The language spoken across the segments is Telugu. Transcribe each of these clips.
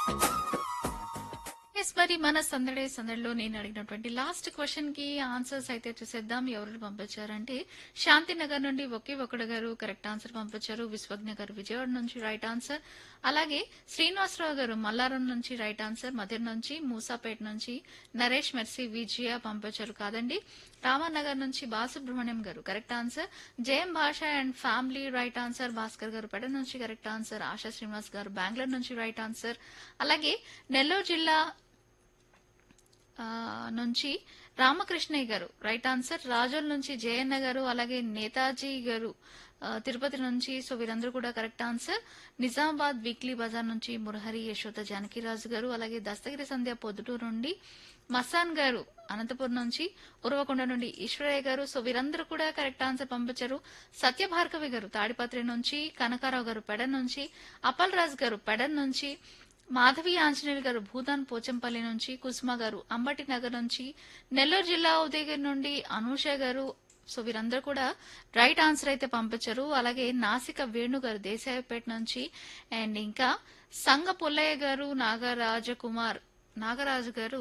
ఎస్ మరి మన సందడి సందడిలో నేను అడిగినటువంటి లాస్ట్ క్వశ్చన్ కి ఆన్సర్స్ అయితే చూసేద్దాం ఎవరు పంపించారంటే శాంతినగర్ నుండి ఒకే ఒకడు గారు కరెక్ట్ ఆన్సర్ పంపించారు విశ్వజ్ఞ గారు విజయవాడ నుంచి రైట్ ఆన్సర్ అలాగే శ్రీనివాసరావు గారు మల్లారం నుంచి రైట్ ఆన్సర్ మధ్య నుంచి మూసాపేట నుంచి నరేష్ మెర్సీ విజయ పంపించారు కాదండి రామానగర్ నుంచి బాలసుబ్రహ్మణ్యం గారు correct answer Jayam Basha and family right answer Bhaskar గారు పెడ నుంచి కరెక్ట్ ఆన్సర్ ఆశా శ్రీనివాస్ గారు బెంగళూరు నుంచి రైట్ ఆన్సర్ అలాగే నెల్లూరు జిల్లా ఆ, నుంచి రామకృష్ణయ్య గారు రైట్ ఆన్సర్ రాజోల్ నుంచి జయన్న గారు అలాగే నేతాజీ గారు ఆ, తిరుపతి నుంచి సో వీరందరూ కూడా correct answer Nizamabad weekly bazaar నుంచి మురహరి యశోద జానకిరాజు గారు అలాగే దస్తగిరి సంధ్య పొద్దుటూరు నుండి మసాన్ గారు అనంతపురం నుంచి ఉరవకొండ నుండి ఈశ్వరయ్య గారు సో వీరందరూ కూడా కరెక్ట్ ఆన్సర్ పంపించారు సత్యభార్గవి గారు తాడిపత్రి నుంచి కనకారావు గారు పెడన్ నుంచి అపల్ రాజ్ గారు పెడన్ నుంచి మాధవి ఆంజనేయులు గారు భూదాన్ పోచంపల్లి నుంచి కుసుమ గారు అంబటి నగర్ నుంచి నెల్లూరు జిల్లా ఉదయగిరి నుండి అనూష గారు సో వీరందరూ కూడా రైట్ ఆన్సర్ అయితే పంపించారు అలాగే నాసిక వేణు గారు దేశాయపేట నుంచి అండ్ ఇంకా సంగ పుల్లయ్య గారు నాగరాజకుమార్ నాగరాజు గారు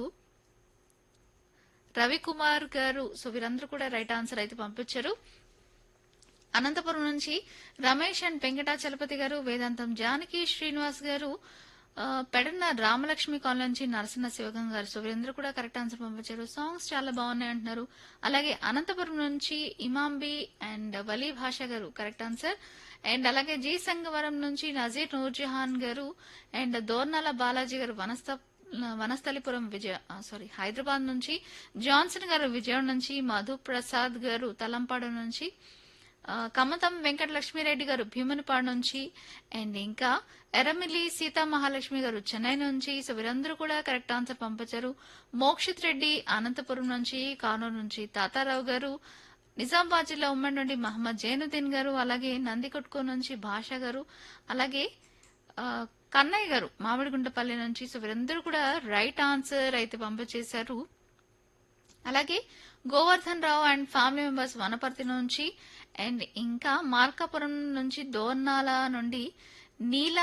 రవికుమార్ గారు సో వీరందరూ కూడా రైట్ ఆన్సర్ అయితే పంపించారు అనంతపురం నుంచి రమేష్ అండ్ వెంకటాచలపతి గారు వేదాంతం జానకి శ్రీనివాస్ గారు ఆ, పెడన్న రామలక్ష్మి కాలనీ నుంచి నరసింహ శివగం గారు సో వీరందరూ కూడా కరెక్ట్ ఆన్సర్ పంపించారు సాంగ్స్ చాలా బాగున్నాయి అంటున్నారు అలాగే అనంతపురం నుంచి ఇమాంబి అండ్ వలీ భాష గారు కరెక్ట్ ఆన్సర్ అండ్ అలాగే జీ సంగవరం నుంచి నజీర్ నూర్జహాన్ గారు అండ్ దోర్నాల బాలాజీ గారు వనస్థ వనస్థలిపురం విజయ సారీ హైదరాబాద్ నుంచి జాన్సన్ గారు విజయవాడ నుంచి మధు ప్రసాద్ గారు తలంపాడు నుంచి ఆ, కమతం వెంకట లక్ష్మీరెడ్డి గారు భీమునిపాడు నుంచి అండ్ ఇంకా ఎర్రమిల్లి సీతా మహాలక్ష్మి గారు చెన్నై నుంచి సో వీరందరూ కూడా కరెక్ట్ ఆన్సర్ పంపించారు మోక్షిత్ రెడ్డి అనంతపురం నుంచి కానూరు నుంచి తాతారావు గారు నిజామాబాద్ జిల్లా ఉమ్మడి నుండి మహమ్మద్ జైనుద్దీన్ గారు అలాగే నందికొట్కో నుంచి భాష గారు అలాగే ఆ, కన్నయ్య గారు మామిడిగుంటపల్లి నుంచి సో వీరందరూ కూడా రైట్ ఆన్సర్ అయితే పంపించేశారు అలాగే Govardhan Rao and family members Wanaparthy నుంచి అండ్ ఇంకా మార్కాపురం నుంచి దోర్నాల నుండి నీల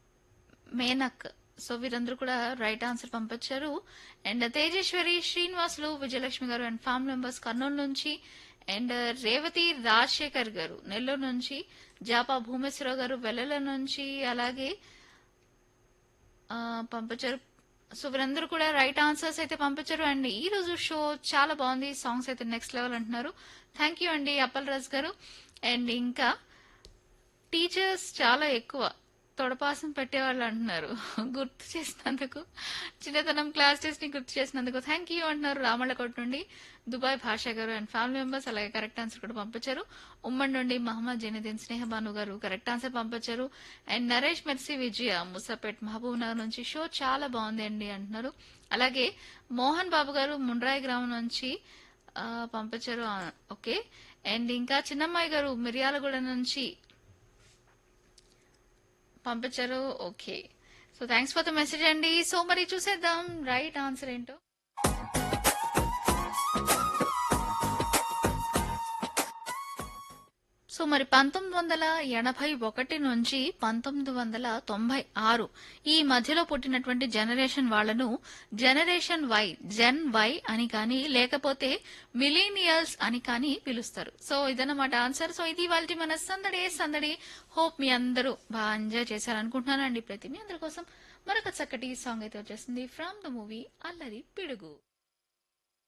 మేనక్ సో వీరందరూ కూడా రైట్ ఆన్సర్ పంపించారు అండ్ తేజేశ్వరి శ్రీనివాసులు విజయలక్ష్మి గారు అండ్ ఫ్యామిలీ మెంబర్స్ కర్నూలు నుంచి అండ్ రేవతి రాజశేఖర్ గారు నెల్లూరు నుంచి జాపా భూమేశ్వరరావు గారు వెల్లల నుంచి అలాగే ఆ, పంపించారు సో వీరందరూ కూడా రైట్ ఆన్సర్స్ అయితే పంపించారు అండ్ ఈ రోజు షో చాలా బాగుంది సాంగ్స్ అయితే నెక్స్ట్ లెవెల్ అంటున్నారు థ్యాంక్ యూ అండి అప్పల్ రాజ్ గారు అండ్ ఇంకా టీచర్స్ చాలా ఎక్కువ తొడపాసం పెట్టేవాళ్ళు అంటున్నారు గుర్తు చేసినందుకు చిన్నతనం క్లాస్ టెస్ట్ ని గుర్తు చేసినందుకు థ్యాంక్ యూ అంటున్నారు రామళ్ళకోట నుండి దుబాయ్ భాష గారు అండ్ ఫ్యామిలీ మెంబర్స్ అలాగే కరెక్ట్ ఆన్సర్ కూడా పంపించారు ఉమ్మడి నుండి మహమ్మద్ జైనుద్దీన్ స్నేహబాను గారు కరెక్ట్ ఆన్సర్ పంపించారు అండ్ నరేష్ మెర్సీ విజయ ముసాపేట్ మహబూబ్ నగర్ నుంచి షో చాలా బాగుంది అండి అంటున్నారు అలాగే మోహన్ బాబు గారు ముండ్రాయి గ్రామం నుంచి ఆ, పంపించారు ఆ, ఓకే అండ్ ఇంకా చిన్నమ్మాయి గారు మిర్యాలగూడ నుంచి పంపించారు okay so thanks for the message అండి సో మరి చూసేద్దాం రైట్ ఆన్సర్ ఏంటో సో మరి పంతొమ్మిది వందల ఎనభై ఒకటి నుంచి పంతొమ్మిది వందల తొంభై ఆరు ఈ మధ్యలో పుట్టినటువంటి జనరేషన్ వాళ్లను జనరేషన్ వై జెన్ వై అని కానీ లేకపోతే మిలీనియల్స్ అని కానీ పిలుస్తారు సో ఇదన్నమాట ఆన్సర్ సో ఇది వాళ్ళ మన సందడి సందడి హోప్ మీ అందరూ బాగా ఎంజాయ్ చేశారనుకుంటున్నానండి ప్రతి మీ అందరి కోసం మరొక చక్కటి సాంగ్ అయితే వచ్చేసింది ఫ్రమ్ ద మూవీ అల్లరి పిడుగు